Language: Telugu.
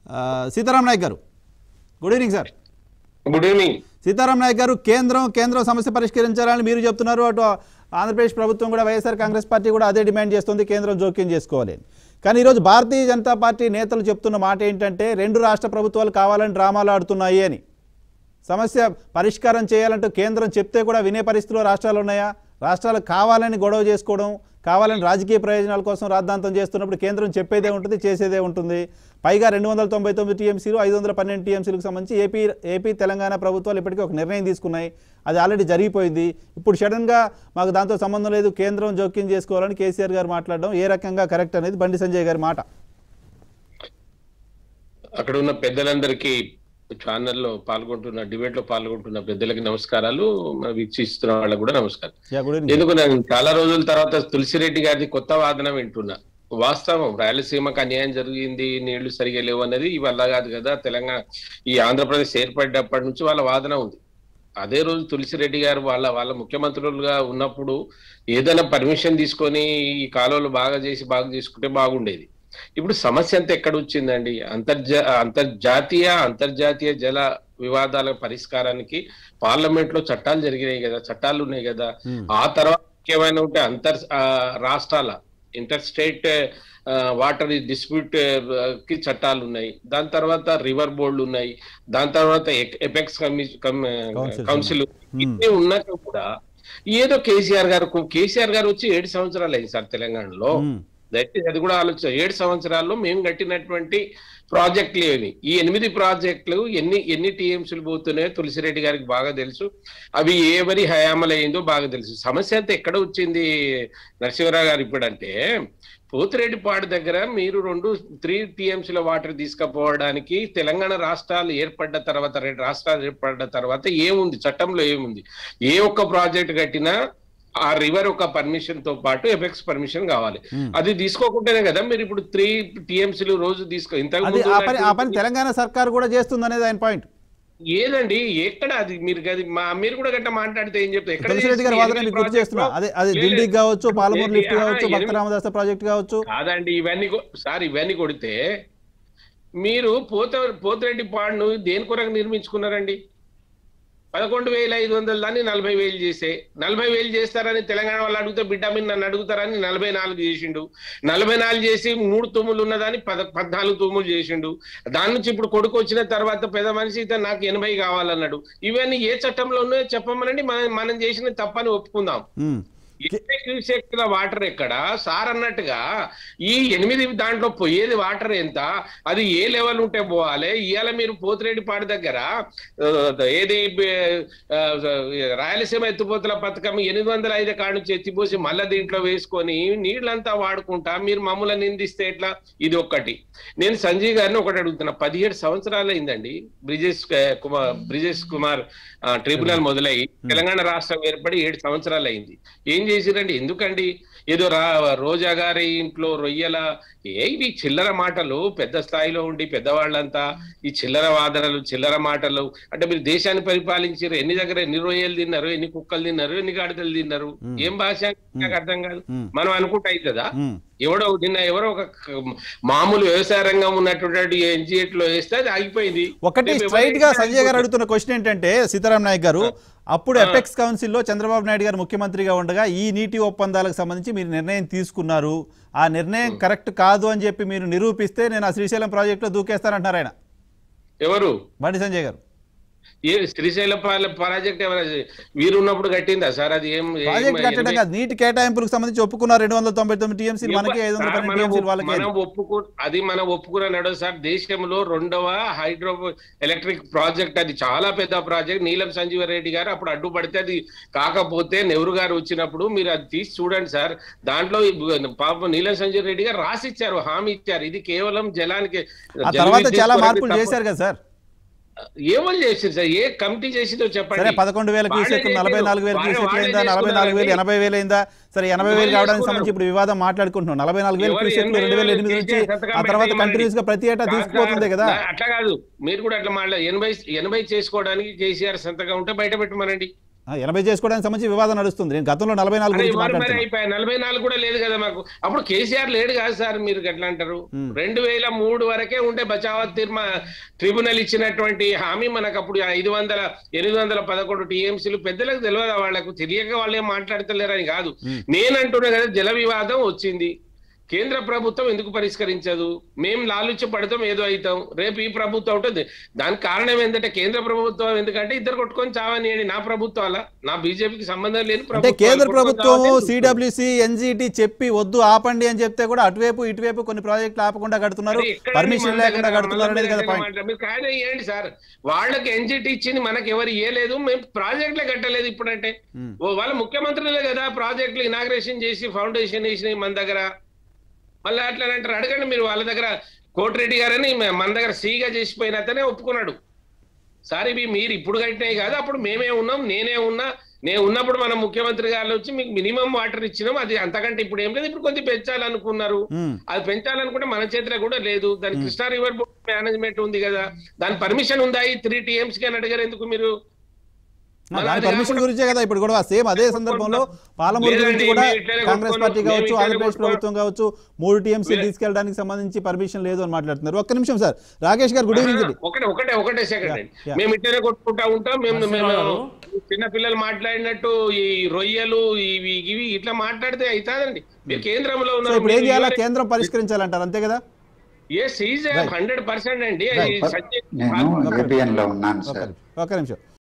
ఆ, Sitaram Nayak garu good evening sir good evening Sitaram Nayak garu కేంద్రం కేంద్రం సమస్య పరిష్కరించాలని మీరు చెప్తున్నారు అటు ఆంధ్రప్రదేశ్ ప్రభుత్వం కూడా వైఎస్ఆర్ కాంగ్రెస్ పార్టీ కూడా అదే డిమాండ్ చేస్తుంది కేంద్రం జోక్యం చేసుకోవాలి అని కానీ ఈరోజు భారతీయ జనతా పార్టీ నేతలు చెప్తున్న మాట ఏంటంటే రెండు రాష్ట్ర ప్రభుత్వాలు కావాలని డ్రామాలు ఆడుతున్నాయి అని సమస్య పరిష్కారం చేయాలంటూ కేంద్రం చెప్తే కూడా వినే పరిస్థితిలో రాష్ట్రాలు ఉన్నాయా రాష్ట్రాలు కావాలని గొడవ చేసుకోవడం కావాలని రాజకీయ ప్రయోజనాల కోసం రాద్ధాంతం చేస్తున్నప్పుడు కేంద్రం చెప్పేదే ఉంటుంది చేసేదే ఉంటుంది పైగా రెండు వందల తొంభై తొమ్మిది టీఎంసీలు ఐదు వందల పన్నెండు టీఎంసీలకు సంబంధించి ఏపీ ఏపీ తెలంగాణ ప్రభుత్వాలు ఇప్పటికీ ఒక నిర్ణయం తీసుకున్నాయి అది ఆల్రెడీ జరిగిపోయింది ఇప్పుడు సడన్గా మాకు దాంతో సంబంధం లేదు కేంద్రం జోక్యం చేసుకోవాలని కేసీఆర్ గారు మాట్లాడడం ఏ రకంగా కరెక్ట్ అనేది బండి సంజయ్ గారి మాట అక్కడ ఉన్న పెద్దలందరికీ ఛానల్లో పాల్గొంటున్న డిబేట్ లో పాల్గొంటున్న పెద్దలకి నమస్కారాలు మన వీక్షిస్తున్న వాళ్ళకి కూడా నమస్కారం యా, గుడ్ ఈవినింగ్. ఎందుకు నేను చాలా రోజుల తర్వాత తులసిరెడ్డి గారిది కొత్త వాదన వింటున్నా వాస్తవం రాయలసీమకు అన్యాయం జరిగింది నీళ్లు సరిగా లేవు అన్నది ఇవల్ల కాదు కదా తెలంగాణ ఈ ఆంధ్రప్రదేశ్ ఏర్పడ్డప్పటి నుంచి వాళ్ళ వాదన ఉంది అదే రోజు తులసిరెడ్డి గారు వాళ్ళ వాళ్ళ ముఖ్యమంత్రులుగా ఉన్నప్పుడు ఏదైనా పర్మిషన్ తీసుకొని ఈ కాలువలు బాగా చేసి బాగా చేసుకుంటే బాగుండేది ఇప్పుడు సమస్య అంతా ఎక్కడ వచ్చిందండి అంతర్జా అంతర్జాతీయ అంతర్జాతీయ జల వివాదాల పరిష్కారానికి పార్లమెంట్ లో చట్టాలు జరిగినాయి కదా చట్టాలు ఉన్నాయి కదా Hmm. ఆ తర్వాత ముఖ్యమైన ఉంటే అంతర్ ఆ, రాష్ట్రాల ఇంటర్ స్టేట్ వాటర్ డిస్ప్యూట్ కి చట్టాలు ఉన్నాయి దాని తర్వాత రివర్ బోర్డులు ఉన్నాయి దాని తర్వాత ఎపెక్స్ Councils కౌన్సిల్ Hmm. ఇన్ని ఉన్నాక కూడా ఏదో కేసీఆర్ గారు కేసీఆర్ గారు వచ్చి ఏడు సంవత్సరాలు అయింది సార్ తెలంగాణలో మ్మ్. దయచేసి అది కూడా ఆలోచన ఏడు సంవత్సరాల్లో మేము కట్టినటువంటి ప్రాజెక్టులు ఏవి ఈ ఎనిమిది ప్రాజెక్టులు ఎన్ని ఎన్ని టీఎంసీలు పోతున్నాయో తులసిరెడ్డి గారికి బాగా తెలుసు అవి ఎవరి హయామలు అయిందో బాగా తెలుసు సమస్య అంతా ఎక్కడ వచ్చింది నరసింహరావు గారు ఇప్పుడంటే పోతిరెడ్డిపాడు దగ్గర మీరు రెండు త్రీ టీఎంసీల వాటర్ తీసుకుపోవడానికి తెలంగాణ రాష్ట్రాలు ఏర్పడ్డ తర్వాత రెండు రాష్ట్రాలు ఏర్పడ్డ తర్వాత ఏముంది చట్టంలో ఏముంది ఏ ఒక్క ప్రాజెక్ట్ కట్టినా ఆ రివర్ ఒక పర్మిషన్ తో పాటు ఎఫెక్స్ పర్మిషన్ కావాలి మ్మ్. అది తీసుకోకుంటేనే కదా మీరు ఇప్పుడు త్రీ టీఎంసీలు రోజు తీసుకో ఇంతకు అది ముందు ఆ పని ఆ పని ఉన్నటువంటి- తెలంగాణ సర్కార్ కూడా చేస్తుంది అనేది ఆయన పాయింట్ ఏదండి ఎక్కడ అది మీరు అది మా మీరు కూడా గట్ట మాట్లాడితే ఏం చెప్తారు ఎక్కడ తులసిరెడ్డి గారి చేసింది? వాదన ఎనిమిది మీకు గుర్తు చేస్తున్నా ప్రాజెక్టులు? అదే అది లేదు, దిండికి కావచ్చు పాలమూరు లేదు, లిఫ్ట్ ఆ, కావచ్చు భక్త ఎనిమిది- రామదాస ప్రాజెక్ట్ కావచ్చు కాదండి ఇవన్నీ కొ- సార్ ఇవన్నీ కొడితే మీరు పోత పోతిరెడ్డి పాడును దేని కొరకు నిర్మించుకున్నారండి పదకొండు వేల ఐదు వందల దాన్ని నలభై వేలు చేసే నలభై వేలు చేస్తారని తెలంగాణ వాళ్ళు అడిగితే బిడ్డ మీద నన్ను అడుగుతారని నలభై నాలుగు చేసిండు నలభై నాలుగు చేసి మూడు తుమ్ములు ఉన్నదాన్ని పద పద్నాలుగు తుమ్ములు చేసిండు దాని నుంచి ఇప్పుడు కొడుకు వచ్చిన తర్వాత పెద్ద మనిషి ఇతను నాకు ఎనభై కావాలన్నాడు ఇవన్నీ ఏ చట్టంలో ఉన్నాయో చెప్పమనండి మనం మనం చేసిన తప్పని ఒప్పుకుందాం మ్మ్. ఇరవై క్యూసెక్ల వాటర్ ఎక్కడ సార్ అన్నట్టుగా ఈ ఎనిమిది దాంట్లో పోయేది వాటర్ ఎంత అది ఏ లెవెల్ ఉంటే పోవాలి ఇవాళ మీరు పోతిరెడ్డిపాడు దగ్గర ఆ, ఏది ఆ, రాయలసీమ ఎత్తిపోతల పథకం ఎనిమిది వందల ఐదు కాడ నుంచి ఎత్తిపోసి మళ్ళా దీంట్లో వేసుకొని నీళ్ళంతా వాడుకుంటా మీరు మమ్మల్ని నిందిస్తే ఎట్లా ఇది ఒక్కటి నేను సంజయ్ గారిని ఒకటి అడుగుతున్నా పదిహేడు సంవత్సరాలు అయిందండి బ్రిజేష్ కుమార్ బ్రిజేష్ కుమార్ ఆ, ట్రిబ్యునల్ మొదలై తెలంగాణ రాష్ట్రం ఏర్పడి ఏడు సంవత్సరాలు అయింది ఏం చేసిరండి ఎందుకండి ఏదో రా రోజా గారి ఇంట్లో రొయ్యల ఏ ఇవి చిల్లర మాటలు పెద్ద స్థాయిలో ఉండి పెద్దవాళ్ళంతా ఈ చిల్లర వాదనలు చిల్లర మాటలు అంటే మీరు దేశాన్ని పరిపాలించారు ఎన్ని దగ్గర ఎన్ని రొయ్యలు తిన్నారు ఎన్ని కుక్కలు తిన్నారు ఎన్ని గాడిదలు తిన్నారు మ్మ్. ఏం భాష నాకు అర్థం కాదు మ్మ్. మనం అనుకుంటే అవుతుందా మ్మ్. ఎవడో నిన్న ఎవరో ఒక క- మామూలు వ్యవసాయ రంగం ఉన్నటువంటి ఎన్జిఎట్ లో వేస్తే అది ఆగిపోయింది ఒకటి రేపు స్ట్రైట్ గా ఎవరైనా సంజయ్ గారు అడుగుతున్న క్వశ్చన్ ఏంటంటే సీతారాం నాయక్ గారు అప్పుడు ఆ. ఎపెక్స్ కౌన్సిల్లో చంద్రబాబు నాయుడు గారు ముఖ్యమంత్రిగా ఉండగా ఈ నీటి ఒప్పందాలకు సంబంధించి మీరు నిర్ణయం తీసుకున్నారు ఆ నిర్ణయం కరెక్ట్ కాదు అని చెప్పి మీరు నిరూపిస్తే నేను ఆ శ్రీశైలం ప్రాజెక్టులో దూకేస్తానంటున్నారు ఆయన ఎవరు బండి సంజయ్ గారు ఏ శ్రీశైలం పాల- ప్రాజెక్ట్ ఎవరైనా వీరు ఉన్నప్పుడు కట్టిందా సార్ అది ఏం ఏం- ప్రాజెక్ట్ కట్టడం ఎనభై- కాదు నీటి కేటాయింపులకు సంబంధించి ఒప్పుకున్నారు రెండు వందల తొంభై తొమ్మిది టీఎంసీలు మనకి ఐదు వందల సార్, పన్నెండు మనం టీఎంసీలు ఒప్పు- వాళ్ళకి మనం ఒప్పుకు అది మనం ఒప్పుకున్నాడు సార్ దేశంలో రెండవ హైడ్రో ఎలక్ట్రిక్ ప్రాజెక్ట్ అది చాలా పెద్ద ప్రాజెక్ట్ నీలం సంజీవ రెడ్డి గారు అప్పుడు అడ్డుపడితే అది కాకపోతే నెహ్రూ గారు వచ్చినప్పుడు మీరు అది తీసి చూడండి సార్ దాంట్లో ఈ పాపం నీలం సంజీవ రెడ్డి గారు రాసిచ్చారు హామీ ఇచ్చారు ఇది కేవలం జలానికి ఆ జల తర్వాత విద్యుత్ చాలా కొరకు మార్పులు తప్ప- చేశారు కదా సార్ ఏమని చేసింది సార్ ఏ కమిటీ చేసిందో సరే చెప్పండి పదకొండు వేల వాళ్ళే క్యూసెక్ నలభై చేశారు. నాలుగు వేల వాళ్ళే- క్యూసెక్లు వాళ్ళే అయిందా నలభై నాలుగు వేలు చేసుకున్నారండి. ఎనభై వేలు అయిందా సరే ఎనభై వేలు వాళ్ళే కావడానికి చేసుకున్నారు. సంబంధించి ఇప్పుడు వివాదం మాట్లాడుకుంటున్నాం నలభై నాలుగు వేల ఎవరు క్యూసెక్లు ఎనభై రెండు వేల వేలు ఎనిమిది నుంచి చేసే సంతకం ఆ తర్వాత పెట్టేయమని. కంటిన్యూస్ గా ప్రతి ఏటా కాదు తీసుకుపోతుంది సార్, కదా నా- అట్లా కాదు మీరు కూడా అట్లా మాట్లా ఎనభై ఎనభై చేసుకోవడానికి కేసీఆర్ సంతకం ఉంటే బయట పెట్టమనండి ఆ, ఎనభై చేసుకోవడానికి సంబంధించి వివాదం నడుస్తుంది నేను గతంలో నలభై నాలుగు అరే గురించి మరి మరి మాట్లాడుతున్నాను అయిపోయాయి నలభై నాలుగు కూడా లేదు కదా మాకు అప్పుడు కేసీఆర్ లేడు కాదు సార్ మీరు ఎట్లా అంటారు Hmm. రెండు వేల మూడు వరకే ఉంటే బచావత్ తీర్మా ట్రిబ్యునల్ ఇచ్చినటువంటి హామీ మనకు అప్పుడు ఐదు వందల ఎనిమిది వందల పదకొండు టీఎంసీలు పెద్దలకు తెలియదు వాళ్ళకు తెలియక వాళ్ళు ఏం మాట్లాడతలేరని కాదు Hmm. నేనంటున్నా కదా జల వివాదం వచ్చింది కేంద్ర ప్రభుత్వం ఎందుకు పరిష్కరించదు మేము లాలుచ్య పడతాం ఏదో అవుతాం రేపు ఈ ప్రభుత్వం ఉంటుంది దానికి కారణం ఏంటంటే కేంద్ర ప్రభుత్వం ఎందుకంటే ఇద్దరు కొట్టుకొని చావనియండి నా ప్రభుత్వాల నా బీజేపీకి సంబంధం లేని అంటే ప్రభుత్వాలు కేంద్ర కొట్టుకొని ప్రభుత్వం చావని సిడబ్ల్యూసి ఎన్జిటి చెప్పి వద్దు ఆపండి అని చెప్తే కూడా అటువైపు ఇటువైపు కొన్ని ప్రాజెక్టులు ఆపకుండా కడుతున్నారు మరి ఎక్కడండి పర్మిషన్ మన లేకుండా దగ్గర కడుతున్నారు అనేది మన కదా దగ్గర పాయింట్ మాట్లా- మీరు కాయన ఇవ్వండి సార్ వాళ్ళకి ఎన్జిటి ఇచ్చింది మనకి ఎవరు ఇవ్వలేదు మేము ప్రాజెక్టులే కట్టలేదు ఇప్పుడంటే ఉమ్. ఓ వాళ్ళ ముఖ్యమంత్రులే కదా ప్రాజెక్టులు ఇనాగ్రేషన్ చేసి ఫౌండేషన్ వేసినాయి మన దగ్గర మళ్ళీ అట్లా అంటారు అడగండి మీరు వాళ్ళ దగ్గర కోటిరెడ్డి గారని మ- మన దగ్గర సీగా చేసిపోయిన అతనే ఒప్పుకున్నాడు సార్ ఇవి మీరు ఇప్పుడు కట్టినాయి కాదు అప్పుడు మేమే ఉన్నాం నేనే ఉన్నా నేను ఉన్నప్పుడు మన ముఖ్యమంత్రి గారు వచ్చి మీకు మినిమం వాటర్ ఇచ్చినాం అది అంతకంటే ఇప్పుడు ఏం లేదు ఇప్పుడు కొంచెం పెంచాలనుకున్నారు ఉమ్. అది పెంచాలనుకుంటే మన చేతిలో కూడా లేదు దాని కృష్ణా రివర్ బోర్డ్ మేనేజ్మెంట్ ఉంది కదా దాని పర్మిషన్ ఉందా ఈ త్రీ టీఎంస్ కి అని అడిగారు ఎందుకు మీరు ఆ, మరి దాని అది పర్మిషన్ కాకుండా- గురించే కదా ఇప్పుడు కూడా సేమ్ అదే సందర్భంలో పాలమూరు లేదండి, గురించి కూడా మీరు ఇట్లనే కాంగ్రెస్ కొట్టుకోను, పార్టీ మేము కావచ్చు ఇట్లనే ఆంధ్రప్రదేశ్ కొట్టుకోను. ప్రభుత్వం కావచ్చు మూడు టీఎంసీ లే- తీసుకెళ్ళడానికి సంబంధించి పర్మిషన్ లేదు అని మాట్లాడుతున్నారు ఒక్క నిమిషం సార్ రాకేష్ గారు గుడ్ ఈవినింగ్ అండి ఒకటే ఒకటే ఒకటే సెకండ్ అండి Yeah. మేము ఇట్లనే కొట్టుకుంటా ఉంటాం మేము మేము నరసింహారావు. చిన్న పిల్లలు మాట్లాడినట్టు ఈ రొయ్యలు ఇవి ఇవి ఇట్లా మాట్లాడితే అవుతాదండి మీరు కేంద్రంలో సో ఉన్నారు ఇప్పుడు ఏం చేయాలా కేంద్రం పరిష్కరించాలంటారు అంతే కదా yes is Right. Hundred percent అండి Right. అది సత్యం. నేను ఏబిఎన్ లో ఉన్నాను ఒక సార్ నిమిషం ఒక నిమిషం